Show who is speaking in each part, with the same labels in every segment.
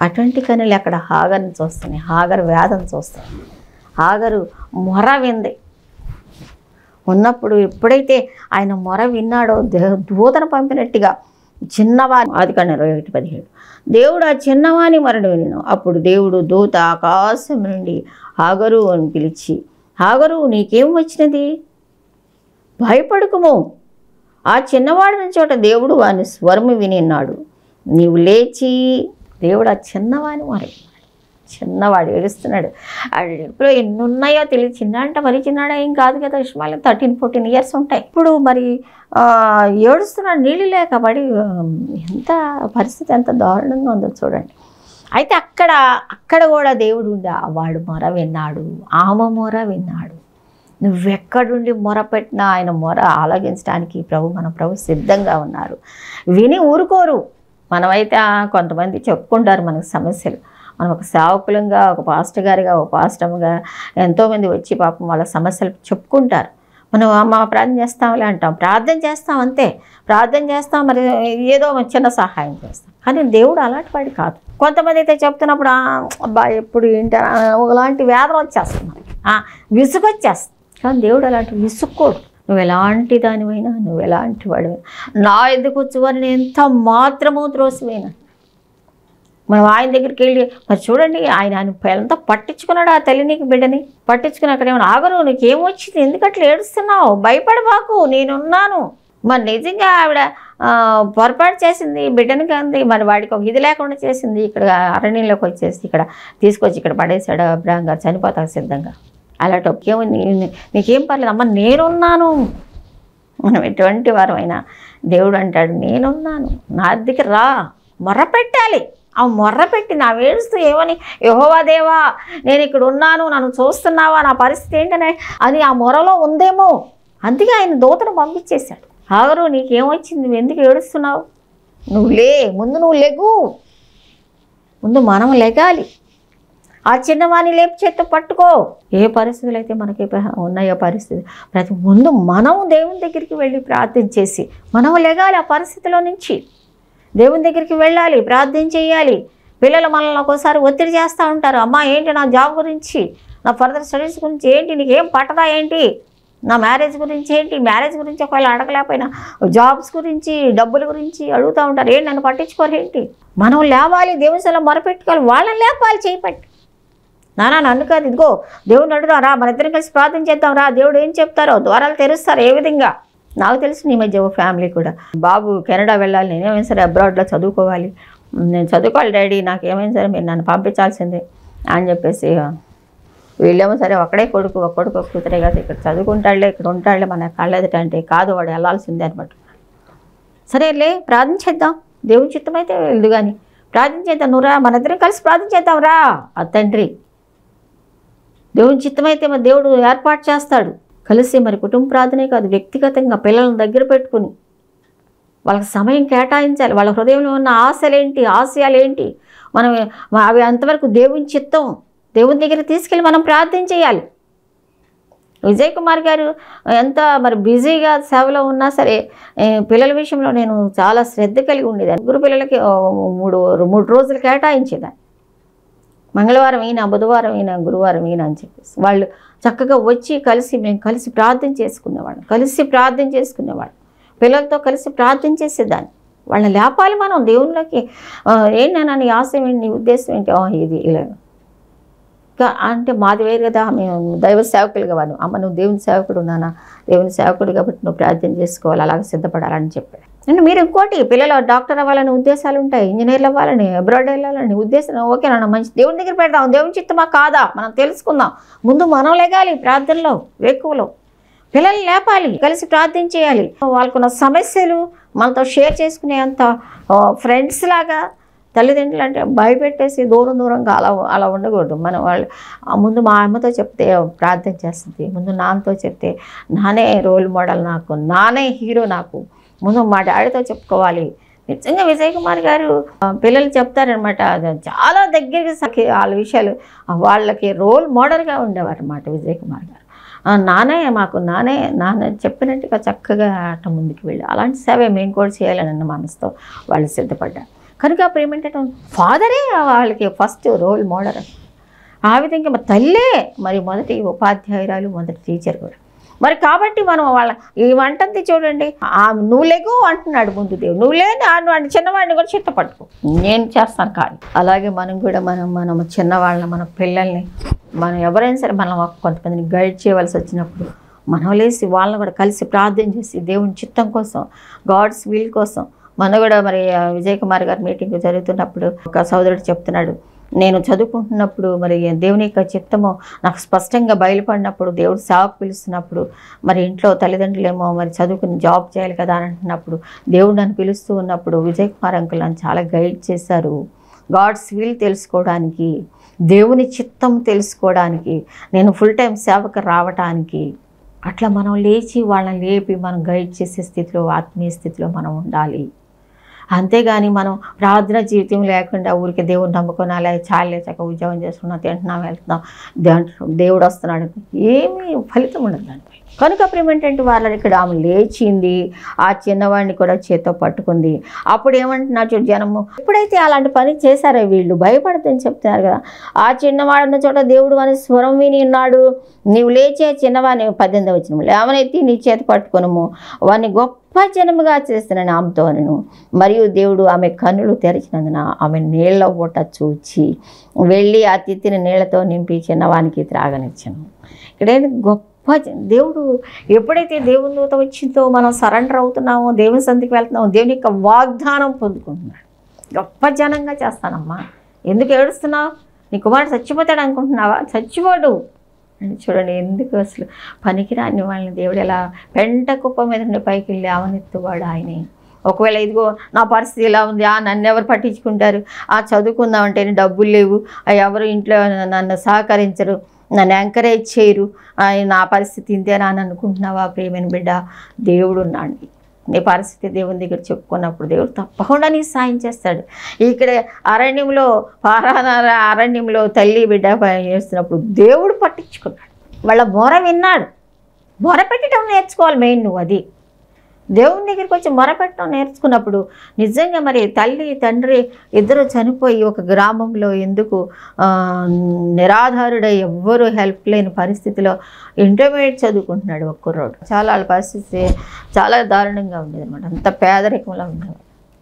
Speaker 1: అటువంటి కనులు అక్కడ హాగర్ని చూస్తున్నాయి హాగర్ వేదన చూస్తాయి హాగరు మొర వింది ఉన్నప్పుడు ఎప్పుడైతే ఆయన మొర విన్నాడో దే- దూతను పంపినట్టుగా చిన్నవాని ఆది కానీ ఇరవై ఒకటి పదిహేడు దేవుడు ఆ చిన్నవాని మరణ వినను అప్పుడు దేవుడు దూత ఆకాశం నుండి హాగరు అని పిలిచి హాగరు నీకేం వచ్చినది భయపడుకుము ఆ చిన్నవాడిన చోట దేవుడు వాని స్వరము వినిన్నాడు నీవు లేచి దేవుడు ఆ చిన్నవాని మరి చిన్నవాడు ఏడుస్తున్నాడు ఆడు ఇప్పుడు ఎన్ని ఉన్నాయో తెలియదు చిన్న అంటే మరి చిన్నాడా ఏం కాదు కదా ఇష్మాలు థర్టీన్ ఫోర్టీన్ ఇయర్స్ ఉంటాయి ఇప్పుడు మరి ఆ, ఏడుస్తున్నాడు నీళ్ళు లేక పడి ఆ, ఎంత పరిస్థితి ఎంత దారుణంగా ఉందో చూడండి అయితే అక్కడ అక్కడ కూడా దేవుడు ఉండి ఆ వాడు మొర విన్నాడు ఆమె మొర విన్నాడు నువ్వెక్కడుండి మొర పెట్టినా ఆయన మొర ఆలగించడానికి ప్రభు మన ప్రభు సిద్ధంగా ఉన్నారు విని ఊరుకోరు మనమైతే ఆ, కొంతమంది చెప్పుకుంటారు మనకు సమస్యలు మనం ఒక సేవకులంగా ఒక పాస్టర్ గారిగా ఒక పాస్టమ్గా ఎంతోమంది వచ్చి పాపం వాళ్ళ సమస్యలు చెప్పుకుంటారు మనం అమ్మ ప్రార్థన చేస్తాంలే అంటాం ప్రార్థన చేస్తాం అంతే ప్రార్థన చేస్తాం మరి ఏదో చిన్న సహాయం చేస్తాం కానీ దేవుడు అలాంటి వాడు కాదు కొంతమంది అయితే చెప్తున్నప్పుడు "ఆ, అబ్బా ఎప్పుడు ఏంటి ఆ, ఒకలాంటి వేదన వచ్చేస్తుంది మనకి ఆ, విసుగు వచ్చేస్తుంది కానీ దేవుడు అలాంటి విసుక్కోడు నువ్వు ఎలాంటి దానివైనా నువ్వు ఎలాంటి వాడివైనా నా ఎందుకు వచ్చేవారిని ఎంత మాత్రమూ త్రోసివైనా మనం ఆయన దగ్గరికి వెళ్ళి మరి చూడండి ఆయన ఆయన పిల్లలతో పట్టించుకున్నాడు ఆ తల్లి నీకు బిడ్డని పట్టించుకుని అక్కడ ఏమైనా ఆగరు నీకేం వచ్చింది ఎందుకు అట్లా ఏడుస్తున్నావు భయపడబాకు నేనున్నాను మరి నిజంగా ఆవిడ ఆ, పొరపాటు చేసింది బిడ్డని కంది మరి వాడికి ఒక ఇది లేకుండా చేసింది ఇక్కడ అరణ్యంలోకి వచ్చేసి ఇక్కడ తీసుకొచ్చి ఇక్కడ పడేశాడు అబ్రాహం గారు చనిపోతాడు సిద్ధంగా అలాంటి ఏమో నీకేం పర్లేదు అమ్మ నేనున్నాను మనం ఎటువంటి వారమైనా దేవుడు అంటాడు నేనున్నాను నా దగ్గర రా మొర్ర పెట్టాలి ఆ మొర్ర పెట్టి నా వేడుస్తూ ఏమని యహోవా దేవా నేను ఇక్కడ ఉన్నాను నన్ను చూస్తున్నావా నా పరిస్థితి ఏంటనే అది ఆ మొరలో ఉందేమో అందుకే ఆయన దూతను పంపించేశాడు ఆగరు నీకేమొచ్చింది నువ్వు ఎందుకు ఏడుస్తున్నావు నువ్వు లే ముందు నువ్వు లెగు ముందు మనం లెగాలి ఆ చిన్నవాణి లేపు చేత్తో పట్టుకో ఏ పరిస్థితులు అయితే మనకి ప- ఉన్నాయో పరిస్థితి ప్రతి ముందు మనం దేవుని దగ్గరికి వెళ్ళి ప్రార్థన చేసి మనం లెగాలి ఆ పరిస్థితిలో నుంచి దేవుని దగ్గరికి వెళ్ళాలి ప్రార్థన చేయాలి పిల్లలు మనల్ని ఒక్కోసారి ఒత్తిడి చేస్తూ ఉంటారు అమ్మా ఏంటి నా జాబ్ గురించి నా ఫర్దర్ స్టడీస్ గురించి ఏంటి నీకేం పట్టదా ఏంటి నా మ్యారేజ్ గురించి ఏంటి మ్యారేజ్ గురించి ఒకవేళ అడగలేకపోయినా జాబ్స్ గురించి డబ్బుల గురించి అడుగుతూ ఉంటారు ఏంటి నన్ను పట్టించుకోరు ఏంటి మనం లేవాలి దేవుని సెలవు మొరపెట్టుకోవాలి వాళ్ళని లేపాలి చేయపట్టి నానా నన్ను కాదు ఇదిగో దేవుని అడుగుదాం రా మన ఇద్దరం కలిసి ప్రార్థన చేద్దాం రా దేవుడు ఏం చెప్తారో ద్వారాలు తెరుస్తారు ఏ విధంగా నాకు తెలుసు నీ మధ్య ఒక ఫ్యామిలీ కూడా బాబు కెనడా వెళ్ళాలి నేనేమైనా సరే అబ్రాడ్లో చదువుకోవాలి నేను చదువుకోవాలి డాడీ నాకు ఏమైనా సరే మీరు నన్ను పంపించాల్సిందే అని చెప్పేసి వీళ్ళేమో సరే ఒకడే కొడుకు ఒక కొడుకు ఒక కూతురే కదా ఇక్కడ చదువుకుంటాడులే ఇక్కడ ఉంటాడులే మన కళ్ళెదట అంటే కాదు వాడు వెళ్ళాల్సిందే అనమాట సరేలే ప్రార్థన చేద్దాం దేవుని చిత్తం అయితే వెళ్దు కానీ ప్రార్థన చేద్దాం నువ్వు రా మన ఇద్దరం కలిసి ప్రార్థన చేద్దాం రా ఆ తండ్రి దేవుని చిత్తమైతే మరి దేవుడు ఏర్పాటు చేస్తాడు కలిసి మరి కుటుంబ ప్రార్థనే కాదు వ్యక్తిగతంగా పిల్లలను దగ్గర పెట్టుకుని వాళ్ళకి సమయం కేటాయించాలి వాళ్ళ హృదయంలో ఉన్న ఆశలేంటి ఆశయాలేంటి మనం అవి అంతవరకు దేవుని చిత్తం దేవుని దగ్గర తీసుకెళ్ళి మనం ప్రార్థన చేయాలి విజయ్ కుమార్ గారు ఎంత మరి బిజీగా సేవలో ఉన్నా సరే ఏ, పిల్లల విషయంలో నేను చాలా శ్రద్ధ కలిగి ఉండేదాన్ని ముగ్గురు పిల్లలకి ఓ, మూడు మూడు రోజులు కేటాయించేదాన్ని మంగళవారం అయినా బుధవారం అయినా గురువారం అయినా అని చెప్పేసి వాళ్ళు చక్కగా వచ్చి కలిసి మేము కలిసి ప్రార్థన చేసుకునేవాళ్ళం కలిసి ప్రార్థన చేసుకునేవాళ్ళం పిల్లలతో కలిసి ప్రార్థన చేసేదాన్ని వాళ్ళని లేపాలి మనం దేవుళ్ళకి ఆ, ఏంటన్నా నీ ఆశయం ఏంటి నీ ఉద్దేశం ఏంటి "ఆ, ఇది ఇలా ఇంకా అంటే మాది వేరు కదా మేము దైవ సేవకులుగా వాడు అమ్మ నువ్వు దేవుని సేవకుడు నాన్న దేవుని సేవకుడు కాబట్టి నువ్వు ప్రార్థన చేసుకోవాలి అలాగే సిద్ధపడాలని చెప్పాడు అంటే మీరు ఇంకోటి పిల్లలు డాక్టర్ అవ్వాలని ఉద్దేశాలు ఉంటాయి ఇంజనీర్లు అవ్వాలని అబ్రాడ్ వెళ్ళాలని ఉద్దేశం ఓకే నాన్న మంచి దేవుని దగ్గర పెడదాం దేవుని చిత్తమా కాదా మనం తెలుసుకుందాం ముందు మనం లెగాలి ప్రార్థనలో వేకువలో పిల్లల్ని లేపాలి కలిసి ప్రార్థన చేయాలి వాళ్ళకున్న సమస్యలు మనతో షేర్ చేసుకునే అంత ఫ్రెండ్స్ లాగా తల్లిదండ్రులు అంటే భయపెట్టేసి దూరం దూరంగా అలా అలా ఉండకూడదు మన వాళ్ళు ఆ ముందు మా అమ్మతో చెప్తే ప్రార్థన చేస్తుంది ముందు నాన్నతో చెప్తే నానే రోల్ మోడల్ నాకు నానే హీరో నాకు ముందు మా డాడీతో చెప్పుకోవాలి నిజంగా విజయ్ కుమార్ గారు ఆ, పిల్లలు చెప్తారనమాట చాలా దగ్గరగా సఖి వాళ్ళ విషయాలు ఆ, వాళ్ళకి రోల్ మోడల్గా ఉండేవారు అనమాట విజయ్ కుమార్ గారు ఆ, నానే మాకు నానే నాన్న చెప్పినట్టుగా చక్కగా ఆట ముందుకు వెళ్ళి అలాంటి సేవ మేము కూడా చేయాలని అన్న మనసుతో వాళ్ళు సిద్ధపడ్డారు కనుక అప్పుడు ఏమంటే ఫాదరే వాళ్ళకి ఫస్ట్ రోల్ మోడల్ ఆ విధంగా మరి తల్లే మరి మొదటి ఉపాధ్యాయురాలు మొదటి టీచర్ కూడా మరి కాబట్టి మనం వాళ్ళ ఈ వంటంది చూడండి ఆ నువ్వు లేకు అంటున్నాడు ముందు దేవుడు నువ్వు లేని ఆ వాడిని చిన్నవాడిని కూడా చిత్త పట్టుకో నేను చేస్తాను కాదు అలాగే మనం కూడా మనం మనం చిన్నవాళ్ళని మన పిల్లల్ని మనం ఎవరైనా సరే మనం కొంతమందిని గైడ్ చేయవలసి వచ్చినప్పుడు మనం లేసి వాళ్ళని కూడా కలిసి ప్రార్థన చేసి దేవుని చిత్తం కోసం గాడ్స్ వీల్ కోసం మన కూడా మరి ఆ విజయ్ కుమార్ గారి మీటింగ్ జరుగుతున్నప్పుడు ఒక సోదరుడు చెప్తున్నాడు నేను చదువుకుంటున్నప్పుడు మరి దేవుని యొక్క చిత్తము నాకు స్పష్టంగా బయలుపడినప్పుడు దేవుడు సేవకు పిలుస్తున్నప్పుడు మరి ఇంట్లో తల్లిదండ్రులేమో మరి చదువుకుని జాబ్ చేయాలి కదా అని అంటున్నప్పుడు దేవుడు నన్ను పిలుస్తూ ఉన్నప్పుడు విజయ్ కుమార్ అంకుల్ నన్ను చాలా గైడ్ చేశారు గాడ్స్ విల్ తెలుసుకోవడానికి దేవుని చిత్తం తెలుసుకోవడానికి నేను ఫుల్ టైం సేవకు రావటానికి అట్లా మనం లేచి వాళ్ళని లేపి మనం గైడ్ చేసే స్థితిలో ఆత్మీయ స్థితిలో మనం ఉండాలి అంతేగాని మనం ప్రార్థన జీవితం లేకుండా ఊరికి దేవుడు నమ్ముకోనాలే చాలే చక్క ఉద్యోగం చేసుకున్నాం తింటున్నాం వెళ్తున్నాం దాంట్లో దేవుడు వస్తున్నాడు ఏమీ ఫలితం ఉండదు దానిపై కనుక అప్పుడు ఏమిటంటే వాళ్ళని ఇక్కడ ఆమె లేచింది ఆ చిన్నవాడిని కూడా చేత్తో పట్టుకుంది అప్పుడు ఏమంటున్నారు చూడు జనము ఎప్పుడైతే అలాంటి పని చేశారో వీళ్ళు భయపడదని చెప్తున్నారు కదా ఆ చిన్నవాడున్న చోట దేవుడు అని స్వరం విని ఉన్నాడు నీవు లేచే చిన్నవాడిని పద్దెనిమిది వచ్చిన లేవనెత్తి నీ చేతి పట్టుకొనము వాడిని గొప్ప జనముగా చేస్తున్నాను ఆమెతో నేను మరియు దేవుడు ఆమె కన్నులు తెరిచినందున ఆమె నీళ్ళ ఊట చూచి వెళ్ళి ఆ తిత్తిని నీళ్లతో నింపి చిన్నవానికి త్రాగనిచ్చాను ఇక్కడేంటి గొప్ప జ- దేవుడు ఎప్పుడైతే దేవుని దూత వచ్చిందో మనం సరెండర్ అవుతున్నామో దేవుని సంధికి వెళ్తున్నామో దేవుని యొక్క వాగ్దానం పొందుకుంటున్నాడు గొప్ప జనంగా చేస్తానమ్మా ఎందుకు ఏడుస్తున్నావు నీ కుమారుడు చచ్చిపోతాడు అనుకుంటున్నావా చచ్చిపోడు అని చూడండి ఎందుకు అసలు పనికిరాని వాళ్ళని దేవుడు ఎలా పెంట కుప్ప మీద నుండి పైకి వెళ్ళి అవనెత్తువాడు ఆయనే ఒకవేళ ఇదిగో నా పరిస్థితి ఇలా ఉంది ఆ నన్ను ఎవరు పట్టించుకుంటారు ఆ చదువుకుందామంటే డబ్బులు లేవు ఆ ఎవరు ఇంట్లో నన్ను సహకరించరు నన్ను ఎంకరేజ్ చేయరు ఆ, నా పరిస్థితి ఇంతేనా అని అనుకుంటున్నావా ప్రేమైన బిడ్డ దేవుడు ఉన్నాడు నీ పరిస్థితి దేవుని దగ్గర చెప్పుకున్నప్పుడు దేవుడు తప్పకుండా నీకు సాయం చేస్తాడు ఇక్కడ అరణ్యంలో పారానార అరణ్యంలో తల్లి బిడ్డ ప- చేస్తున్నప్పుడు దేవుడు పట్టించుకున్నాడు వాళ్ళ మొర విన్నాడు మొర పెట్టడం నేర్చుకోవాలి మెయిన్ నువ్వు అది దేవుని దగ్గరికి వచ్చి మొరపెట్టడం నేర్చుకున్నప్పుడు నిజంగా మరి తల్లి తండ్రి ఇద్దరు చనిపోయి ఒక గ్రామంలో ఎందుకు ఆ, నిరాధారుడై ఎవ్వరూ హెల్ప్ లేని పరిస్థితిలో ఇంటర్మీడియట్ చదువుకుంటున్నాడు ఒక కుర్రోడు చాలా వాళ్ళ పరిస్థితి చాలా దారుణంగా ఉండేది అనమాట అంత పేదరికంలో ఉండేవాడు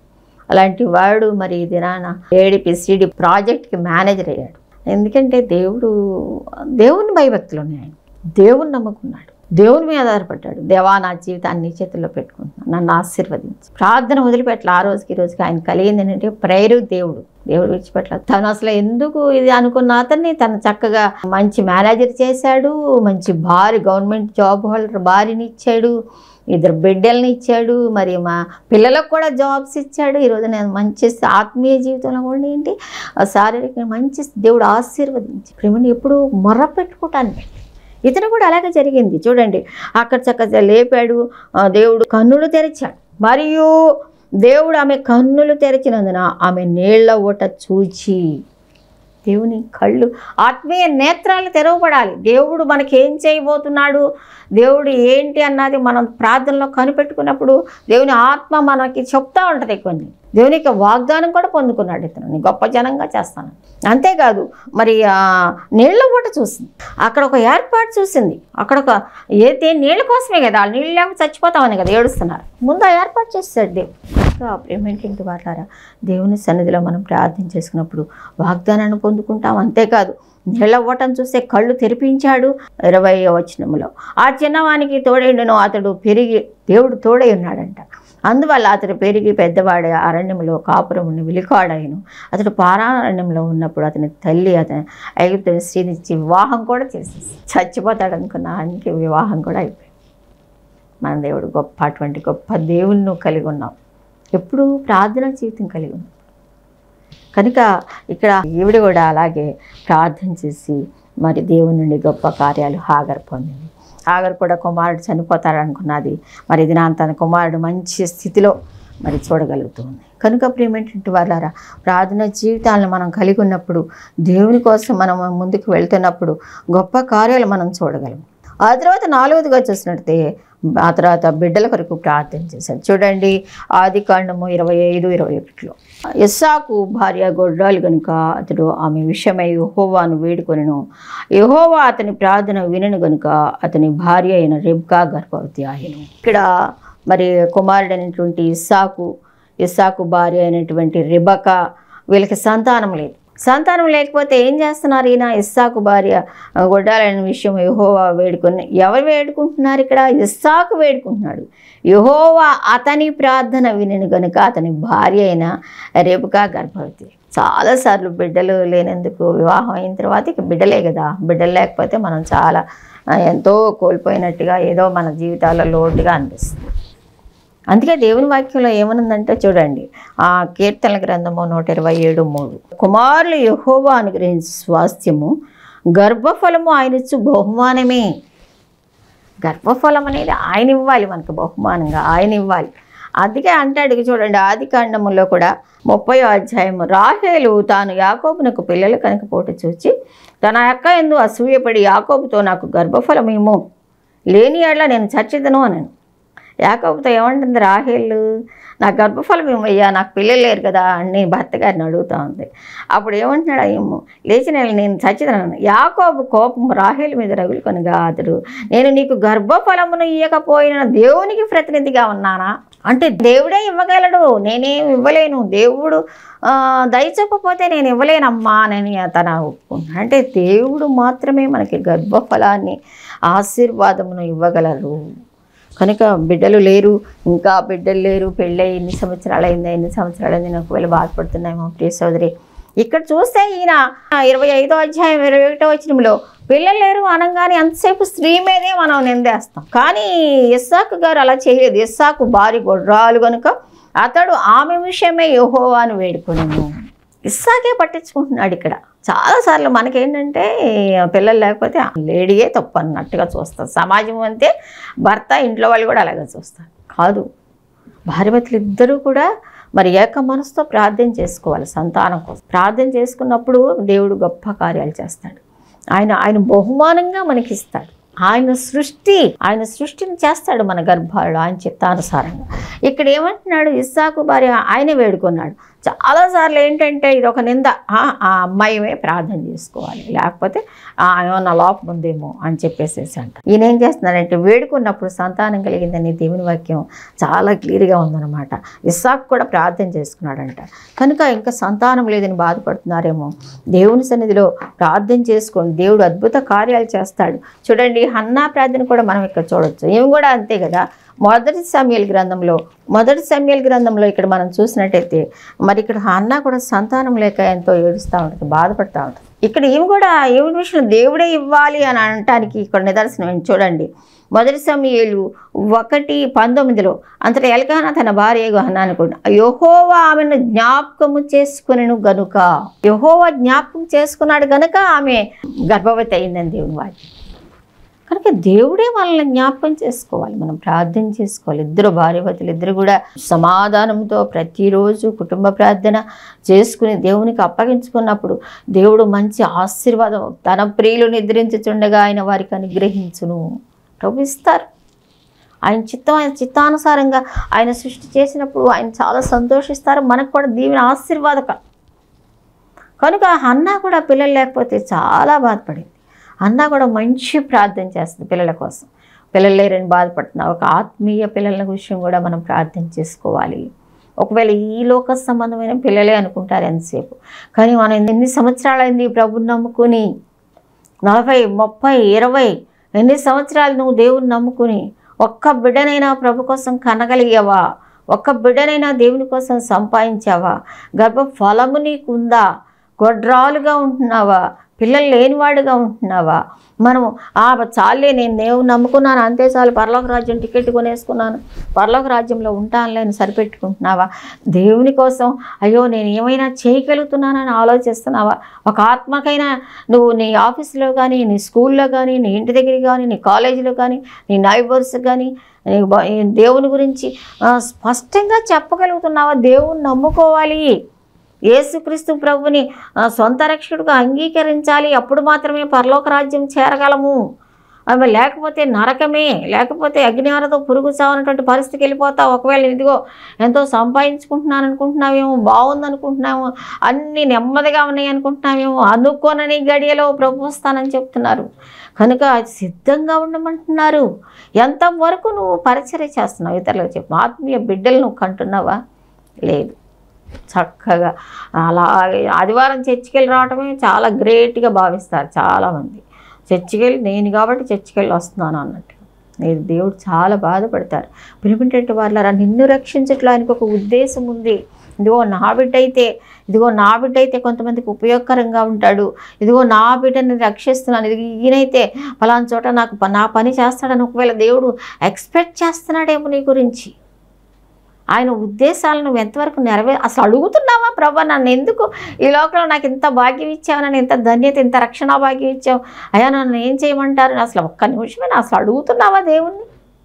Speaker 1: అలాంటి వాడు మరి ఈ దినాన ఏడిపిసిడి ప్రాజెక్ట్కి మేనేజర్ అయ్యాడు ఎందుకంటే దేవుడు దేవుని భయభక్తులు ఉన్నాయి ఆయన దేవుని నమ్ముకున్నాడు దేవుని మీద ఆధారపడ్డాడు దేవా నా జీవితాన్ని నీ చేతుల్లో పెట్టుకుంటున్నాను నన్ను ఆశీర్వదించు ప్రార్థన వదిలిపెట్ల ఆ రోజుకి ఈ రోజుకి ఆయన కలిగింది ఏంటంటే ప్రేరు దేవుడు దేవుడు విడిచిపెట్ల తను అసలు ఎందుకు ఇది అనుకున్న అతన్ని తను చక్కగా మంచి మేనేజర్ చేశాడు మంచి భారీ గవర్నమెంట్ జాబ్ హోల్డర్ భార్యని ఇచ్చాడు ఇద్దరు బిడ్డల్ని ఇచ్చాడు మరి మా పిల్లలకు కూడా జాబ్స్ ఇచ్చాడు ఈరోజు నేను మంచి ఆత్మీయ జీవితంలో కూడా ఏంటి ఆ శారీరక మంచి దేవుడు ఆశీర్వదించి ప్రేమని ఎప్పుడు మొర్ర పెట్టుకోవటానికి ఇతను కూడా అలాగే జరిగింది చూడండి అక్కడ చక్కగా లేపాడు ఆ దేవుడు కన్నులు తెరిచాడు మరియు దేవుడు ఆమె కన్నులు తెరిచినందున ఆమె నీళ్ల ఊట చూచి దేవుని కళ్ళు ఆత్మీయ నేత్రాలు తెరవబడాలి దేవుడు మనకి ఏం చేయబోతున్నాడు దేవుడు ఏంటి అన్నది మనం ప్రార్థనలో కనిపెట్టుకున్నప్పుడు దేవుని ఆత్మ మనకి చెప్తా ఉంటుంది కొన్ని దేవుని యొక్క వాగ్దానం కూడా పొందుకున్నాడు ఇతను "నీ గొప్ప జనంగా చేస్తాను అంతేకాదు మరి ఆ నీళ్ళ పూట చూసింది అక్కడ ఒక ఏర్పాటు చూసింది అక్కడ ఒక ఏ నీళ్ళ కోసమే కదా ఆ నీళ్ళు లేక చచ్చిపోతామని కదా ఏడుస్తున్నారు ముందు ఆ ఏర్పాటు చేస్తాడు దేవుడు ఇంకా ప్రేమేంటి వాళ్ళారా దేవుని సన్నిధిలో మనం ప్రార్థన చేసుకున్నప్పుడు వాగ్దానాన్ని పొందుకుంటాం అంతేకాదు నిలవటం చూస్తే కళ్ళు తెరిపించాడు ఇరవై వచనంలో ఆ చిన్నవానికి తోడైండును అతడు పెరిగి దేవుడు తోడై ఉన్నాడంట అందువల్ల అతడు పెరిగి పెద్దవాడు అరణ్యంలో కాపురముని విలికాడాయను అతడు పారారణ్యంలో ఉన్నప్పుడు అతని తల్లి అతని ఐగుప్తుని స్త్రీనిచ్చి వివాహం కూడా చేసేసి చచ్చిపోతాడు అనుకున్న ఆయనకి వివాహం కూడా అయిపోయింది మన దేవుడు గొప్ప అటువంటి గొప్ప దేవుని నువ్వు కలిగి ఉన్నావు ఎప్పుడు ప్రార్థన జీవితం కలిగి ఉన్నావు కనుక ఇక్కడ ఈవిడ కూడా అలాగే ప్రార్థన చేసి మరి దేవుని నుండి గొప్ప కార్యాలు హాగర్ పొందింది హాగర్ కూడా కుమారుడు చనిపోతారనుకున్నది మరి ఇది నా తన కుమారుడు మంచి స్థితిలో మరి చూడగలుగుతుంది కనుక ప్రేమేంటంటే వాళ్ళారా ప్రార్థన జీవితాలను మనం కలిగి ఉన్నప్పుడు దేవుని కోసం మనం ముందుకు వెళ్తున్నప్పుడు గొప్ప కార్యాలు మనం చూడగలం ఆ తర్వాత నాలుగవదిగా చూసినట్టే ఆ తర్వాత బిడ్డల కొరకు ప్రార్థన చేశాడు చూడండి ఆది కాండము ఇరవై ఐదు ఇరవై ఒకటిలో ఇస్సాకు భార్య గొడ్రాలు గనుక అతడు ఆమె విషయమై యెహోవాను వేడుకొనెను యెహోవా అతని ప్రార్థన వినను గనుక అతని భార్య అయిన రెబ్కా గర్భవతి ఆయను ఇక్కడ మరి కుమారుడైనటువంటి ఇస్సాకు ఇస్సాకు భార్య అయినటువంటి రెబక వీళ్ళకి సంతానం లేదు సంతానం లేకపోతే ఏం చేస్తున్నారు ఈయన ఇస్సాకు భార్య ఆ, గొడ్డాలైన విషయం యహోవా వేడుకొని ఎవరు వేడుకుంటున్నారు ఇక్కడ ఇస్సాకు వేడుకుంటున్నాడు యహోవా అతని ప్రార్థన వినను గనుక అతని భార్య అయిన రేపుకా గర్భవతి చాలాసార్లు బిడ్డలు లేనందుకు వివాహం అయిన తర్వాత ఇక బిడ్డలే కదా బిడ్డలు లేకపోతే మనం చాలా ఆ, ఎంతో కోల్పోయినట్టుగా ఏదో మన జీవితాల్లో లోటుగా అనిపిస్తుంది అందుకే దేవుని వాక్యంలో ఏమనుందంటే చూడండి ఆ కీర్తనల గ్రంథము నూట ఇరవై ఏడు మూడు కుమారులు యహోవా అనుగ్రహించు స్వాస్థ్యము గర్భఫలము ఆయనిచ్చు బహుమానమే గర్భఫలం అనేది ఆయన ఇవ్వాలి మనకు బహుమానంగా ఆయన ఇవ్వాలి అందుకే అంటాడు ఇక చూడండి ఆది కాండములో కూడా ముప్పై అధ్యాయము రాహేలు తాను యాకోబునకు పిల్లలు కనుకపోటు చూచి తన అక్క ఎందు అసూయపడి యాకోబుతో నాకు గర్భఫలమేమో లేని ఏళ్ళ నేను చచ్చిదను అనను యాకోబుతో ఏమంటుంది రాహేళ్ళు నా గర్భఫలం ఏమయ్యా నాకు పిల్లలు లేరు కదా అని భర్త గారిని అడుగుతా ఉంది అప్పుడు ఏమంటున్నాడు ఏమో లేచిన నేను చచ్చిదను యాకోబు కోపం రాహేల్ మీద రగులుకొనగా అతడు నేను నీకు గర్భఫలమును ఇవ్వకపోయిన దేవునికి ప్రతినిధిగా ఉన్నానా అంటే దేవుడే ఇవ్వగలడు నేనేం ఇవ్వలేను దేవుడు ఆ, దయచూపపోతే నేను ఇవ్వలేనమ్మా అని తన ఒప్పుకున్నాడు అంటే దేవుడు మాత్రమే మనకి గర్భఫలాన్ని ఆశీర్వాదమును ఇవ్వగలరు కనుక బిడ్డలు లేరు ఇంకా బిడ్డలు లేరు పెళ్ళై ఎన్ని సంవత్సరాలు అయిందా ఎన్ని సంవత్సరాలు అయింది నాకు ఒకవేళ బాధపడుతున్నాయేమో ప్రియ సోదరి ఇక్కడ చూస్తే ఈయన ఇరవై ఐదో అధ్యాయం ఇరవై ఒకటో వచ్చినంలో పిల్లలు లేరు అనగానే అంతసేపు స్త్రీ మీదే మనం నిందేస్తాం కానీ ఇస్సాకు గారు అలా చేయలేదు ఇస్సాకు భార్య గొడ్రాలు కనుక అతడు ఆమె విషయమే యెహోవాను వేడుకొనెను ఇస్సాకే పట్టించుకుంటున్నాడు ఇక్కడ చాలాసార్లు మనకేంటంటే పిల్లలు లేకపోతే ఆ లేడీయే తప్పు అన్నట్టుగా చూస్తారు సమాజం అంతే భర్త ఇంట్లో వాళ్ళు కూడా అలాగే చూస్తారు కాదు భార్యభర్తలు ఇద్దరూ కూడా మరి ఏక మనసుతో ప్రార్థన చేసుకోవాలి సంతానం కోసం ప్రార్థన చేసుకున్నప్పుడు దేవుడు గొప్ప కార్యాలు చేస్తాడు ఆయన ఆయన బహుమానంగా మనకి ఇస్తాడు ఆయన సృష్టి ఆయన సృష్టిని చేస్తాడు మన గర్భాలు ఆయన చిత్తానుసారంగా ఇక్కడ ఏమంటున్నాడు ఇస్సాకు భార్య ఆయనే వేడుకున్నాడు చాలాసార్లు ఏంటంటే ఇది ఒక నింద ఆ ఆ అమ్మాయిమే ప్రార్థన చేసుకోవాలి లేకపోతే "ఆ, ఏమన్నా లోపం ఉందేమో అని చెప్పేసేసి అంట ఈయన ఏం చేస్తున్నాడంటే వేడుకున్నప్పుడు సంతానం కలిగిందని దేవుని వాక్యం చాలా క్లియర్గా ఉందన్నమాట ఇస్సాకు కూడా ప్రార్థన చేసుకున్నాడంట కనుక ఇంకా సంతానం లేదని బాధపడుతున్నారేమో దేవుని సన్నిధిలో ప్రార్థన చేసుకోండి దేవుడు అద్భుత కార్యాలు చేస్తాడు చూడండి హన్నా ప్రార్థన కూడా మనం ఇక్కడ చూడొచ్చు ఏమి కూడా అంతే కదా మొదటి సమయాల గ్రంథంలో మొదటి సమయాల గ్రంథంలో ఇక్కడ మనం చూసినట్టయితే మరి ఇక్కడ హన్నా కూడా సంతానం లేక ఎంతో ఏడుస్తూ ఉంటుంది బాధపడుతూ ఉంటుంది ఇక్కడ ఏమి కూడా ఏమి విషయం దేవుడే ఇవ్వాలి అని అనటానికి ఇక్కడ నిదర్శనం ఏంటి చూడండి మొదటి సమయాలు ఒకటి పంతొమ్మిదిలో అంతటా ఎలకాన తన భార్య హన్నా అనుకోండి యహోవా ఆమెను జ్ఞాపకము చేసుకునేను గనుక యహోవా జ్ఞాపకం చేసుకున్నాడు గనుక ఆమె గర్భవతి అయిందని దేవుని వాక్యం కనుక దేవుడే మనల్ని జ్ఞాపకం చేసుకోవాలి మనం ప్రార్థన చేసుకోవాలి ఇద్దరు భార్యభర్తలు ఇద్దరు కూడా సమాధానంతో ప్రతిరోజు కుటుంబ ప్రార్థన చేసుకుని దేవునికి అప్పగించుకున్నప్పుడు దేవుడు మంచి ఆశీర్వాదం తన ప్రియులు నిద్రించుచుండగా ఆయన వారికి అనుగ్రహించును ప్రభు ఇస్తారు ఆయన చిత్తం ఆయన చిత్తానుసారంగా ఆయన సృష్టి చేసినప్పుడు ఆయన చాలా సంతోషిస్తారు మనకు కూడా దీవెన ఆశీర్వాదకం కనుక అన్న కూడా పిల్లలు లేకపోతే చాలా బాధపడింది అన్న కూడా మంచి ప్రార్థన చేస్తుంది పిల్లల కోసం పిల్లలు లేరని బాధపడుతున్నా ఒక ఆత్మీయ పిల్లల విషయం కూడా మనం ప్రార్థన చేసుకోవాలి ఒకవేళ ఈ లోక సంబంధమైన పిల్లలే అనుకుంటారు ఎంతసేపు కానీ మనం ఎన్ని సంవత్సరాలైంది ప్రభుని నమ్ముకుని నలభై ముప్పై ఇరవై ఎన్ని సంవత్సరాలు నువ్వు దేవుని నమ్ముకుని ఒక్క బిడ్డనైనా ప్రభు కోసం కనగలిగావా ఒక్క బిడ్డనైనా దేవుని కోసం సంపాదించావా గర్భ ఫలము నీకుందా గొడ్రాలుగా ఉంటున్నావా పిల్లలు లేనివాడుగా ఉంటున్నావా మనం ఆ చాలే నేను దేవుని నమ్ముకున్నాను అంతే చాలు పరలోక రాజ్యం టికెట్ కొనేసుకున్నాను పరలోక రాజ్యంలో ఉంటానులే అని సరిపెట్టుకుంటున్నావా దేవుని కోసం అయ్యో నేను ఏమైనా చేయగలుగుతున్నానని ఆలోచిస్తున్నావా ఒక ఆత్మకైనా నువ్వు నీ ఆఫీస్లో కానీ నీ స్కూల్లో కానీ నీ ఇంటి దగ్గర కానీ నీ కాలేజీలో కానీ నీ నైబర్స్ కానీ నీ బ- ఈ దేవుని గురించి ఆ, స్పష్టంగా చెప్పగలుగుతున్నావా దేవుని నమ్ముకోవాలి యేసుక్రీస్తు ప్రభుని ఆ, సొంత రక్షకుడుగా అంగీకరించాలి అప్పుడు మాత్రమే పరలోక రాజ్యం చేరగలము అవి లేకపోతే నరకమే లేకపోతే అగ్నిహారతో పురుగు చావనటువంటి పరిస్థితికి వెళ్ళిపోతావు ఒకవేళ ఇదిగో ఎంతో సంపాదించుకుంటున్నాను అనుకుంటున్నావేమో బాగుంది అనుకుంటున్నాము అన్నీ నెమ్మదిగా ఉన్నాయి అనుకుంటున్నావేమో అనుకోనని గడియలో ప్రభు వస్తానని చెప్తున్నారు కనుక సిద్ధంగా ఉండమంటున్నారు ఎంతవరకు నువ్వు పరిచర్య చేస్తున్నావు ఇతరులకు చెప్పు ఆత్మీయ బిడ్డలు నువ్వు కంటున్నావా లేదు చక్కగా అలాగే ఆదివారం చర్చికి వెళ్ళి రావటమే చాలా గ్రేట్గా భావిస్తారు చాలామంది చర్చికి వెళ్ళి నేను కాబట్టి చర్చికి వెళ్ళి వస్తున్నాను అన్నట్టు నేను దేవుడు చాలా బాధపడతారు పిలిపినటువంటి వాళ్ళరా నిన్ను రక్షించట్లో ఆయనకు ఒక ఉద్దేశం ఉంది ఇదిగో నా బిడ్డ అయితే ఇదిగో నా బిడ్డ అయితే కొంతమందికి ఉపయోగకరంగా ఉంటాడు ఇదిగో నా బిడ్డని రక్షిస్తున్నాను ఇది ఈయనైతే ఫలానా చోట నాకు ప- నా పని చేస్తాడని ఒకవేళ దేవుడు ఎక్స్పెక్ట్ చేస్తున్నాడేమో నీ గురించి ఆయన ఉద్దేశాలను నువ్వు ఎంతవరకు నెరవే అసలు అడుగుతున్నావా ప్రభా నన్ను ఎందుకు ఈ లోకంలో నాకు ఇంత భాగ్యం ఇచ్చావు నన్ను ఇంత ధన్యత ఇంత రక్షణ భాగ్యం ఇచ్చావు అయ్యా నన్ను ఏం చేయమంటారు అని అసలు ఒక్క నిమిషమే అసలు అడుగుతున్నావా దేవుణ్ణి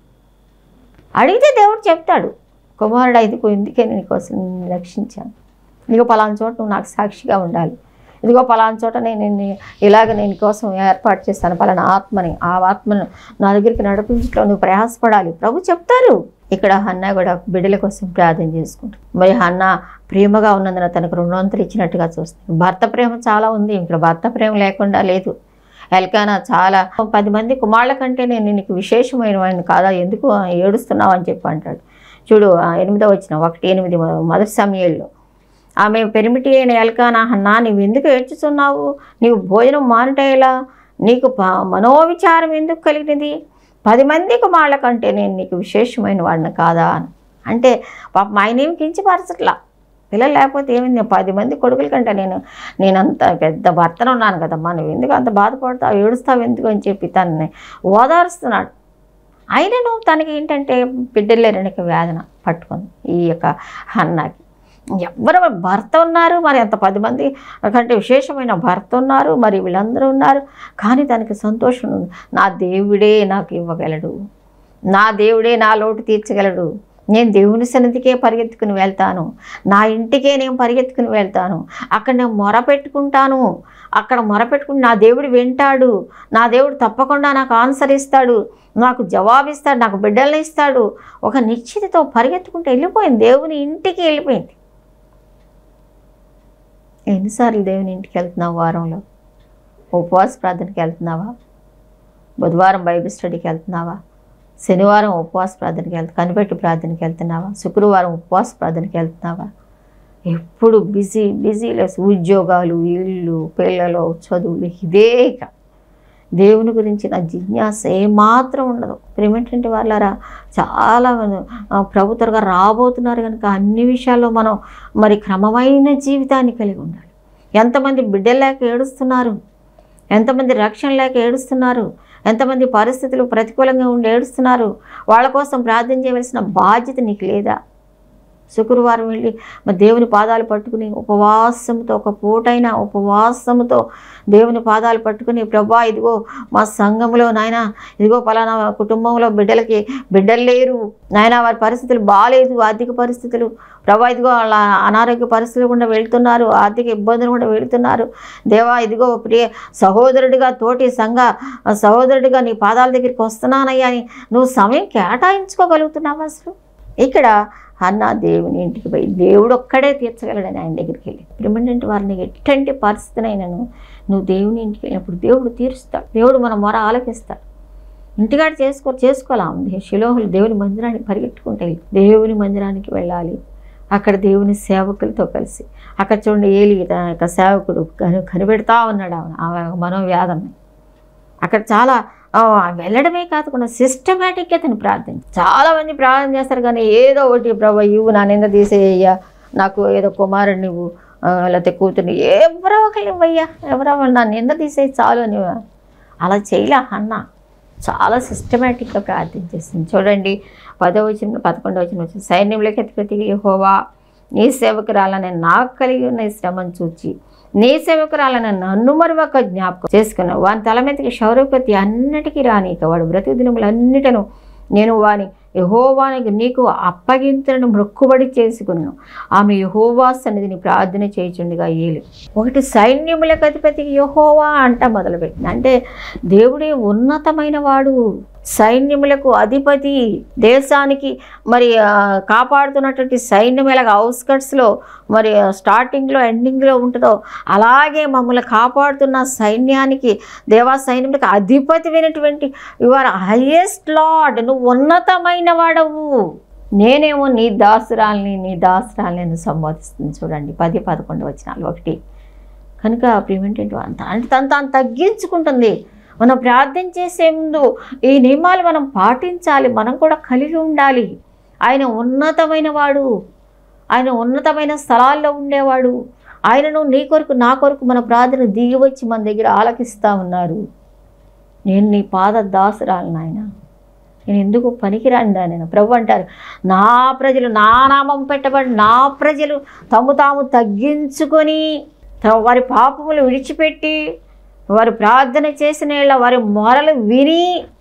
Speaker 1: అడిగితే దేవుడు చెప్తాడు కుమారుడు ఐదుకు ఇందుకే నేను నీకోసం నిన్ను రక్షించాను ఇదిగో పలానా చోట నువ్వు నాకు సాక్షిగా ఉండాలి ఇదిగో పలానా చోట నేను నిన్ను ఇలాగ నేను కోసం ఏర్పాటు చేస్తాను పలానా ఆత్మని ఆ ఆత్మను నా దగ్గరికి నడిపించట్లో నువ్వు ప్రయాసపడాలి ప్రభు చెప్తారు ఇక్కడ హన్నా కూడా బిడ్డల కోసం ప్రార్థన చేసుకుంటుంది మరి హన్నా ప్రేమగా ఉన్నందున తనకు రెండు వంతులు ఇచ్చినట్టుగా చూస్తుంది భర్త ప్రేమ చాలా ఉంది ఇక్కడ భర్త ప్రేమ లేకుండా లేదు ఎల్కానా చాలా పది మంది కుమారుల కంటే నేను నీకు విశేషమైన వాడిని కాదా ఎందుకు ఏడుస్తున్నావు అని చెప్పి అంటాడు చూడు ఆ ఎనిమిదో వచ్చిన ఒకటి ఎనిమిది మొ- మొదటి సమయంలో ఆమె పెరిమిటి అయిన ఎల్కానా అన్నా నీవు ఎందుకు ఏడ్చుతున్నావు నీవు భోజనం మానుట ఎలా నీకు ప- మనోవిచారం ఎందుకు కలిగినది పది మంది కుమారుల కంటే నేను నీకు విశేషమైన వాడిని కాదా అని అంటే పాపం ఆయన ఏమి కించపరచట్లా పిల్లలు లేకపోతే ఏమైంది పది మంది కొడుకుల కంటే నేను నేను అంత పెద్ద భర్తను ఉన్నాను కదమ్మా నువ్వు ఎందుకు అంత బాధపడతావు ఏడుస్తావు ఎందుకు అని చెప్పి తనని ఓదారుస్తున్నాడు అయినను తనకి ఏంటంటే బిడ్డలు లేరని వేదన పట్టుకుంది ఈ యొక్క అన్నకి ఎవరు భర్త ఉన్నారు మరి అంత పది మంది కంటే విశేషమైన భర్త ఉన్నారు మరి వీళ్ళందరూ ఉన్నారు కానీ తనకి సంతోషం ఉంది నా దేవుడే నాకు ఇవ్వగలడు నా దేవుడే నా లోటు తీర్చగలడు నేను దేవుని సన్నిధికే పరిగెత్తుకుని వెళ్తాను నా ఇంటికే నేను పరిగెత్తుకుని వెళ్తాను అక్కడ నేను మొర పెట్టుకుంటాను అక్కడ మొర పెట్టుకుని నా దేవుడు వింటాడు నా దేవుడు తప్పకుండా నాకు ఆన్సర్ ఇస్తాడు నాకు జవాబిస్తాడు నాకు బిడ్డల్ని ఇస్తాడు ఒక నిశ్చితతో పరిగెత్తుకుంటూ వెళ్ళిపోయింది దేవుని ఇంటికి వెళ్ళిపోయింది ఎన్నిసార్లు దేవుని ఇంటికి వెళ్తున్నావు వారంలో ఉపవాస ప్రార్థనకి వెళ్తున్నావా బుధవారం బైబిల్ స్టడీకి వెళ్తున్నావా శనివారం ఉపవాస ప్రార్థనకి వెళ్తా కనిపెట్టి ప్రార్థనకి వెళ్తున్నావా శుక్రవారం ఉపవాస ప్రార్థనకి వెళ్తున్నావా ఎప్పుడు బిజీ బిజీ లెస్ ఉద్యోగాలు ఇల్లు పిల్లలు చదువులు ఇదే ఇక దేవుని గురించి నా జిజ్ఞాస ఏమాత్రం ఉండదు ప్రేమేంటంటే వాళ్ళరా చాలా ఆ, ప్రభు త్వరగా రాబోతున్నారు కనుక అన్ని విషయాల్లో మనం మరి క్రమమైన జీవితాన్ని కలిగి ఉండాలి ఎంతమంది బిడ్డలు లేక ఏడుస్తున్నారు ఎంతమంది రక్షణ లేక ఏడుస్తున్నారు ఎంతమంది పరిస్థితులు ప్రతికూలంగా ఉండి ఏడుస్తున్నారు వాళ్ళ కోసం ప్రార్థన చేయవలసిన బాధ్యత నీకు లేదా శుక్రవారం వెళ్ళి మరి దేవుని పాదాలు పట్టుకుని ఉపవాసంతో ఒక పూటైనా ఉపవాసంతో దేవుని పాదాలు పట్టుకుని ప్రభా ఇదిగో మా సంఘంలో నాయన ఇదిగో పలానా కుటుంబంలో బిడ్డలకి బిడ్డలు లేరు నాయన వారి పరిస్థితులు బాగాలేదు ఆర్థిక పరిస్థితులు ప్రభా ఇదిగో వాళ్ళ అనారోగ్య పరిస్థితులు కూడా వెళ్తున్నారు ఆర్థిక ఇబ్బందులు కూడా వెళ్తున్నారు దేవా ఇదిగో ప్రియ సహోదరుడిగా తోటి సంఘ సహోదరుడిగా నీ పాదాల దగ్గరికి వస్తున్నానయ్యా అని నువ్వు సమయం కేటాయించుకోగలుగుతున్నావా అసలు ఇక్కడ అన్న దేవుని ఇంటికి పోయి దేవుడు ఒక్కడే తీర్చగలడని ఆయన దగ్గరికి వెళ్ళి ప్రిమండెంట్ వారిని ఎట్టంటి పరిస్థితినైనాను నువ్వు దేవుని ఇంటికి వెళ్ళినప్పుడు దేవుడు తీరుస్తాడు దేవుడు మన మొర ఆలకిస్తాడు ఇంటికాడ చేసుకో చేసుకోవాలి శిలోహులు దేవుని మందిరానికి పరిగెట్టుకుంటే వెళ్ళి దేవుని మందిరానికి వెళ్ళాలి అక్కడ దేవుని సేవకులతో కలిసి అక్కడ చూడండి ఏలి తన యొక్క సేవకుడు కను కనిపెడతా ఉన్నాడు ఆమె ఆమె మనోవ్యాధని అక్కడ చాలా ఆ, వెళ్ళడమే కాకుండా సిస్టమేటిక్గా తను ప్రార్థన చాలా మంది ప్రార్థన చేస్తారు కానీ ఏదో ఒకటి ప్రభు ఇవ్వు నా నింద తీసేయ్యా నాకు ఏదో కుమారుడు నువ్వు ఆ, లేకపోతే కూతుర్ని ఎవరో ఒకరు ఇవ్వయ్యా ఎవరో ఒకరు నా నింద తీసేయి చాలు అని అలా చేయలే అన్న చాలా సిస్టమేటిక్గా ప్రార్థించేసింది చూడండి పదో వచ్చిన పదకొండవ వచ్చిన వచ్చిన సైన్యంలోకి ఎత్తిపెత్తి యెహోవా నీ సేవకురాలని నాకు కలిగి ఉన్న ఈ శ్రమను చూచి నీ సేవకురాలను నన్ను మరొక జ్ఞాపకం చేసుకున్నావు వాని తల మీదకి శౌరపతి అన్నిటికీ రానీక వాడు బ్రతుకు దినములన్నిటను నేను వాని యహోవానికి నీకు అప్పగింతలను మొక్కుబడి చేసుకును ఆమె యహోవా సన్నిధిని ప్రార్థన చేయుచుండగా ఏలి ఒకటి సైన్యములకు అధిపతి యహోవా అంట మొదలుపెట్టింది అంటే దేవుడే ఉన్నతమైన వాడు సైన్యములకు అధిపతి దేశానికి మరి ఆ, కాపాడుతున్నటువంటి సైన్యం ఎలాగ అవుట్స్కట్స్లో మరి స్టార్టింగ్లో ఎండింగ్లో ఉంటుందో అలాగే మమ్మల్ని కాపాడుతున్న సైన్యానికి దేవా సైన్యములకు అధిపతిమైనటువంటి యు ఆర్ హైయెస్ట్ లార్డ్ నువ్వు ఉన్నతమైన వాడవు నేనేమో నీ దాసురాల్ని నీ దాసురాల్ని నేను సంబోధిస్తుంది చూడండి పది పదకొండు వచ్చినాలు ఒకటి కనుక ప్రివెంటెంట్ అంత అంటే తను తాను తగ్గించుకుంటుంది మనం ప్రార్థన చేసే ముందు ఈ నియమాలు మనం పాటించాలి మనం కూడా కలిగి ఉండాలి ఆయన ఉన్నతమైన వాడు ఆయన ఉన్నతమైన స్థలాల్లో ఉండేవాడు ఆయనను నీ కొరకు నా కొరకు మన ప్రార్థన దిగి వచ్చి మన దగ్గర ఆలకిస్తూ ఉన్నారు నేను నీ పాద దాసురాలు నాయన నేను ఎందుకు పనికిరాని దాని ప్రభు అంటారు నా ప్రజలు నా నామం పెట్టబడి నా ప్రజలు తమ తాము తగ్గించుకొని త- వారి పాపములు విడిచిపెట్టి వారు ప్రార్థన చేసిన యెడల వారి మొరలు విని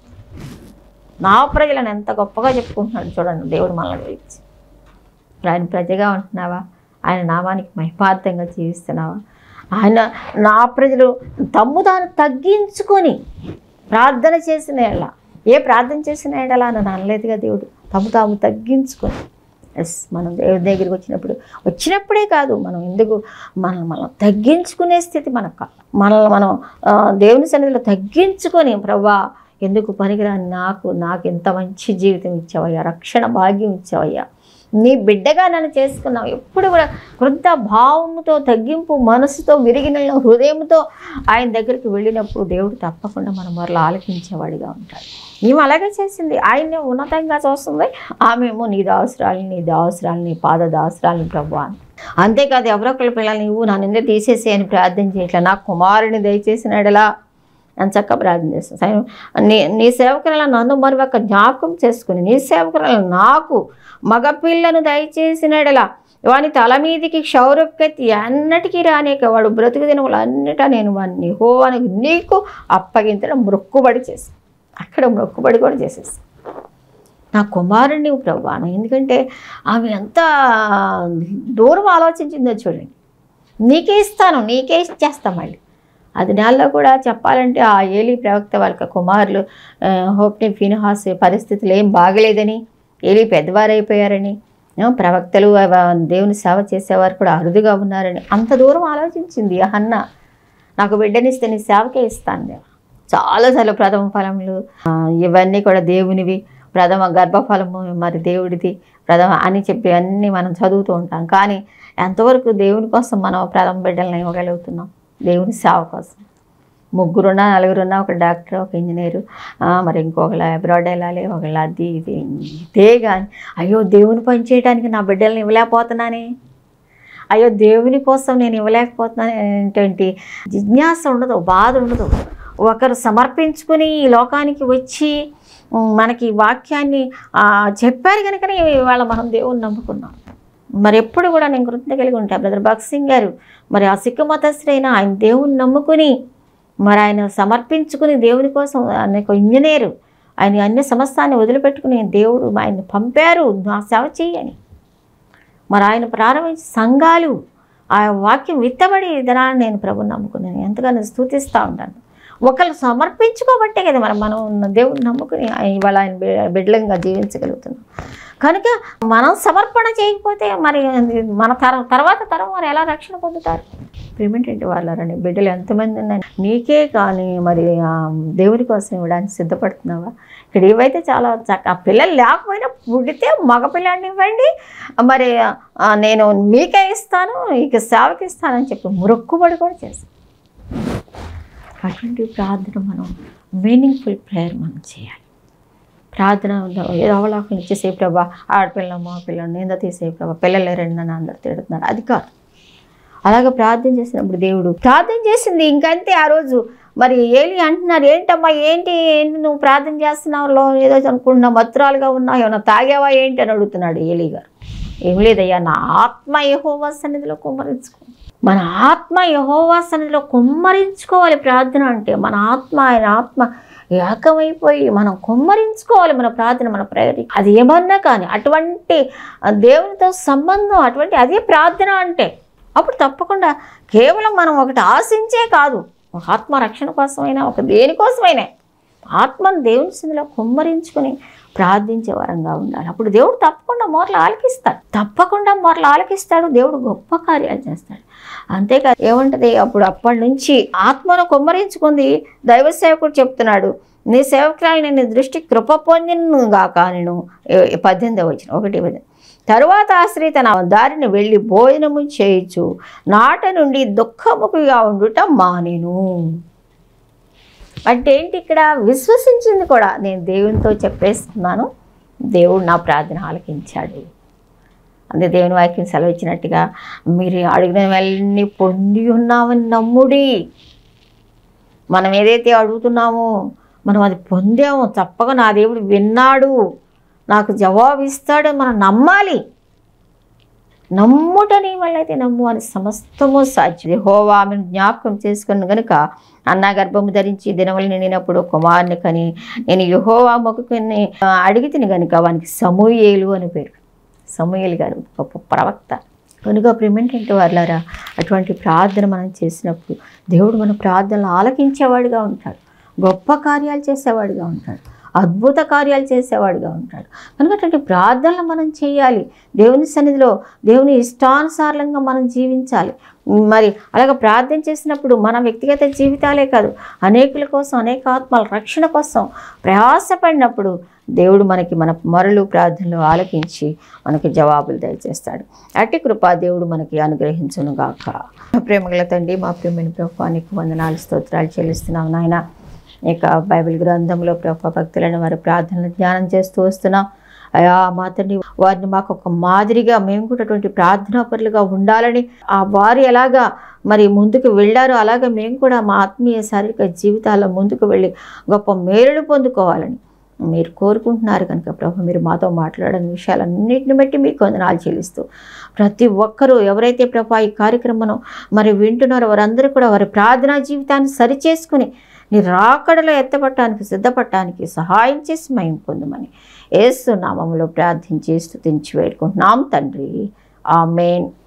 Speaker 1: నా ప్రజలను ఎంత గొప్పగా చెప్పుకుంటున్నాడు చూడండి దేవుడు మనల్ని గురించి ఆయన ప్రజగా ఉంటున్నావా ఆయన నామానికి మహిమార్థంగా జీవిస్తున్నావా ఆయన నా ప్రజలు తమ్ము తాను తగ్గించుకొని ప్రార్థన చేసిన ఎడల ఏ ప్రార్థన చేసిన ఎడలా అని అనలేదుగా దేవుడు తమ్ము తాము తగ్గించుకొని ఎస్ మనం దేవుడి దగ్గరికి వచ్చినప్పుడు వచ్చినప్పుడే కాదు మనం ఎందుకు మనం మనం తగ్గించుకునే స్థితి మనకు కావాలి. మనల్ని మనం ఆ, దేవుని సన్నిధిలో తగ్గించుకొని ప్రవ్వా ఎందుకు పనికిరాని నాకు నాకు ఎంత మంచి జీవితం ఇచ్చావయ్యా రక్షణ భాగ్యం ఇచ్చావయ్యా నీ బిడ్డగా నన్ను చేసుకున్నావు ఎప్పుడు కూడా కృత భావముతో తగ్గింపు మనసుతో విరిగిన హృదయంతో ఆయన దగ్గరికి వెళ్ళినప్పుడు దేవుడు తప్పకుండా మన మరలా ఆలకించేవాడిగా ఉంటాడు ఈమె అలాగే చేసింది ఆయన్ని ఉన్నతంగా చూస్తుంది ఆమెమో నీ దాసురాలని నీ దాసురాలని నీ పాద దాసురాలని ప్రభు అని అంతేకాదు ఎవరొకళ్ళ పిల్లల్ని నువ్వు నా నింద తీసేసి అని ప్రార్థన చేయట్లా నా కుమారుని దయచేసినాడలా అని చక్కగా ప్రార్థన చేస్తాను సై- నీ నీ సేవకుల నన్ను మరి ఒక జ్ఞాపకం చేసుకుని నీ సేవకుల నాకు మగపిల్లను దయచేసినడలా వాని తల మీదికి క్షౌరకెత్తి అన్నటికీ రానేక వాడు బ్రతుకు దినములు అన్నిటా నేను వాడిని హోవానికి నీకు అప్పగించడం మొక్కుబడి చేసి అక్కడ మొక్కుబడి కూడా చేసేసి నా కుమారుణ్ణి ప్రభాను ఎందుకంటే ఆమె ఎంత దూరం ఆలోచించిందో చూడండి నీకే ఇస్తాను నీకే ఇచ్చేస్తాం మళ్ళీ అది నెలలో కూడా చెప్పాలంటే ఆ ఏలి ప్రవక్త వాళ్ళ కుమారులు ఆ, హోప్ని ఫిన్హాస్ పరిస్థితులు ఏం బాగలేదని ఏలి పెద్దవారైపోయారని ఆ, ప్రవక్తలు అవ- దేవుని సేవ చేసేవారు కూడా అరుదుగా ఉన్నారని అంత దూరం ఆలోచించింది ఆ హన్న నాకు బిడ్డనిస్తే నీ సేవకే ఇస్తాను దేవా చాలాసార్లు ప్రథమ ఫలములు ఆ, ఇవన్నీ కూడా దేవునివి ప్రథమ గర్భఫలము మరి దేవుడిది ప్రథమ అని చెప్పి అన్నీ మనం చదువుతూ ఉంటాం కానీ ఎంతవరకు దేవుని కోసం మనం ప్రథమ బిడ్డలను ఇవ్వగలుగుతున్నాం దేవుని సేవ కోసం ముగ్గురున్నా నలుగురున్నా ఒక డాక్టర్ ఒక ఇంజనీరు ఆ, మరి ఇంకొకళ్ళ అబ్రాడ్ వెళ్ళాలి ఒకళ్ళ అది ఇది ఇదే కానీ అయ్యో దేవుని పని చేయడానికి నా బిడ్డల్ని ఇవ్వలేకపోతున్నానే అయ్యో దేవుని కోసం నేను ఇవ్వలేకపోతున్నాను అనేటువంటి జిజ్ఞాస ఉండదు బాధ ఉండదు ఒకరు సమర్పించుకుని ఈ లోకానికి వచ్చి ఉమ్, మనకి ఈ వాక్యాన్ని ఆ, చెప్పారు కనుకనే ఇవాళ మనం దేవుని నమ్ముకున్నాం మరి ఎప్పుడు కూడా నేను కృతజ్ఞత కలిగి ఉంటాను బ్రదర్ భగత్ సింగ్ గారు మరి ఆ సిక్కు మతస్థుడైన ఆయన దేవుని నమ్ముకుని మరి ఆయన సమర్పించుకుని దేవుని కోసం ఆయన ఒక ఇంజనీరు ఆయన అన్ని సమస్తాన్ని వదిలిపెట్టుకుని దేవుడు ఆయన్ని పంపారు నా సేవ చేయని మరి ఆయన ప్రారంభించిన సంఘాలు ఆ వాక్యం విత్తబడి దినాన్ని నేను ప్రభుని నమ్ముకున్నాను ఎంతగానో స్థుతిస్తూ ఉంటాను ఒకళ్ళు సమర్పించుకోబట్టే కదా మరి మనం ఉన్న దేవుడిని నమ్ముకుని ఆయన ఇవాళ ఆయన బి- బిడ్డలంగా జీవించగలుగుతున్నాం కనుక మనం సమర్పణ చేయకపోతే మరి మన తరం తర్వాత తరం వారు ఎలా రక్షణ పొందుతారు పేమెంట్ ఏంటి వాళ్ళని బిడ్డలు ఎంతమంది ఉన్నాయి నీకే కానీ మరి ఆ దేవుని కోసం ఇవ్వడానికి సిద్ధపడుతున్నావా ఇక్కడ ఇవైతే చాలా చక్క ఆ పిల్లలు లేకపోయినా పుడితే మగ పిల్లాడిని ఇవ్వండి మరి ఆ, నేను మీకే ఇస్తాను ఇక సేవకి ఇస్తానని చెప్పి మొక్కుబడి కూడా చేస్తాను అటువంటి ప్రార్థన మనం మీనింగ్ఫుల్ ప్రేయర్ మనం చేయాలి ప్రార్థన ఏదో అవలాకులు ఇచ్చేసే ప్రభా ఆడపిల్ల మా పిల్లలు నింద తీసే ప్రభా పిల్లలు రెండు నన్ను అందరు తిడుతున్నారు అది కాదు అలాగ ప్రార్థన చేసినప్పుడు దేవుడు ప్రార్థన చేసింది ఇంకంతే ఆ రోజు మరి ఏలి అంటున్నారు ఏంటమ్మా ఏంటి ఏంటి నువ్వు ప్రార్థన చేస్తున్నావు లో ఏదో అనుకుంటున్నావు మత్తురాలుగా ఉన్నావు ఏమన్నా తాగావా ఏంటి అని అడుగుతున్నాడు ఏలి గారు ఏం లేదయ్యా నా ఆత్మ యహోవా సన్నిధిలో కుమ్మరించుకో మన ఆత్మ యహోవా సన్నిధిలో కుమ్మరించుకోవాలి ప్రార్థన అంటే మన ఆత్మ ఆయన ఆత్మ ఏకమైపోయి మనం కుమ్మరించుకోవాలి మన ప్రార్థన మన ప్రయత్నం అది ఏమన్నా కానీ అటువంటి ఆ, దేవునితో సంబంధం అటువంటి అదే ప్రార్థన అంటే అప్పుడు తప్పకుండా కేవలం మనం ఒకటి ఆశించే కాదు ఒక ఆత్మ రక్షణ కోసమైనా ఒక దేనికోసమైనా ఆత్మను దేవుని స్థితిలో కుమ్మరించుకుని ప్రార్థించే వరంగా ఉండాలి అప్పుడు దేవుడు తప్పకుండా మొరలు ఆలకిస్తాడు తప్పకుండా మొరలు ఆలకిస్తాడు దేవుడు గొప్ప కార్యాలు చేస్తాడు అంతేకాదు ఏముంటది అప్పుడు అప్పటి నుంచి ఆత్మను కుమ్మరించుకుంది దైవ సేవకుడు చెప్తున్నాడు నీ సేవకురాలు నీ దృష్టి కృప పొందినగాక నేను ఏ- పద్దెనిమిది వచ్చిన ఒకటి పద్దెనిమిది తరువాత ఆ స్త్రీ తన దారిని వెళ్ళి భోజనము చేయొచ్చు నాట నుండి దుఃఖముఖిగా ఉండుట మానేను అంటే ఏంటి ఇక్కడ విశ్వసించింది కూడా నేను దేవునితో చెప్పేస్తున్నాను దేవుడు నా ప్రార్థన ఆలకించాడు అంతే దేవుని వాక్యం సెలవిచ్చినట్టుగా మీరు అడిగినవన్నీ పొంది ఉన్నామని నమ్ముడి మనం ఏదైతే అడుగుతున్నామో మనం అది పొందాము తప్పక నా దేవుడు విన్నాడు నాకు జవాబు ఇస్తాడని మనం నమ్మాలి నమ్ముటని వాళ్ళైతే నమ్ము అని సమస్తము సాధ్యం హోవా ఆమెను జ్ఞాపకం చేసుకుని గనుక అన్న గర్భము ధరించి దినవలు నిండినప్పుడు కుమారుని కని నేను యహోవా మొక్కుని అడిగి తిని గనుక వానికి సమూయేలు అని పేరు సమూయేలు గారు గొప్ప ప్రవక్త కనుక ప్రేమేంటంటే వాళ్ళారా అటువంటి ప్రార్థన మనం చేసినప్పుడు దేవుడు మన ప్రార్థనలు ఆలకించేవాడిగా ఉంటాడు గొప్ప కార్యాలు చేసేవాడిగా ఉంటాడు అద్భుత కార్యాలు చేసేవాడిగా ఉంటాడు కనుక అటువంటి ప్రార్థనలు మనం చేయాలి దేవుని సన్నిధిలో దేవుని ఇష్టానుసారంగా మనం జీవించాలి మరి అలాగ ప్రార్థన చేసినప్పుడు మన వ్యక్తిగత జీవితాలే కాదు అనేకుల కోసం అనేక ఆత్మల రక్షణ కోసం ప్రయాసపడినప్పుడు దేవుడు మనకి మన మొరలు ప్రార్థనలు ఆలకించి మనకి జవాబులు దయచేస్తాడు అట్టి కృప దేవుడు మనకి అనుగ్రహించును గాక ప్రేమగల తండ్రి మా ప్రేమైన ప్రభుత్వానికి వందనాలు స్తోత్రాలు చెల్లిస్తున్నాం నాయన ఇక బైబిల్ గ్రంథంలో ప్రభు భక్తులను వారి ప్రార్థనలు ధ్యానం చేస్తూ వస్తున్నాం అయా మా తండ్రి వారిని మాకు ఒక మాదిరిగా మేము కూడా అటువంటి ప్రార్థనా పరులుగా ఉండాలని ఆ వారు ఎలాగా మరి ముందుకు వెళ్ళారో అలాగే మేము కూడా మా ఆత్మీయ శారీరక జీవితాల్లో ముందుకు వెళ్ళి గొప్ప మేలును పొందుకోవాలని మీరు కోరుకుంటున్నారు కనుక ప్రభు మీరు మాతో మాట్లాడని విషయాలన్నింటిని బట్టి మీకు వందనాలు చెల్లిస్తూ ప్రతి ఒక్కరూ ఎవరైతే ప్రభా ఈ కార్యక్రమం మరి వింటున్నారో వారందరూ కూడా వారి ప్రార్థనా జీవితాన్ని సరిచేసుకుని నీ రాకడలో ఎత్తపట్టడానికి సిద్ధపడటానికి సహాయం చేసి మేము పొందమని ఏసు నామంలో ప్రార్థించి స్తుతించి వేడుకుంటున్నాం తండ్రి ఆమెన్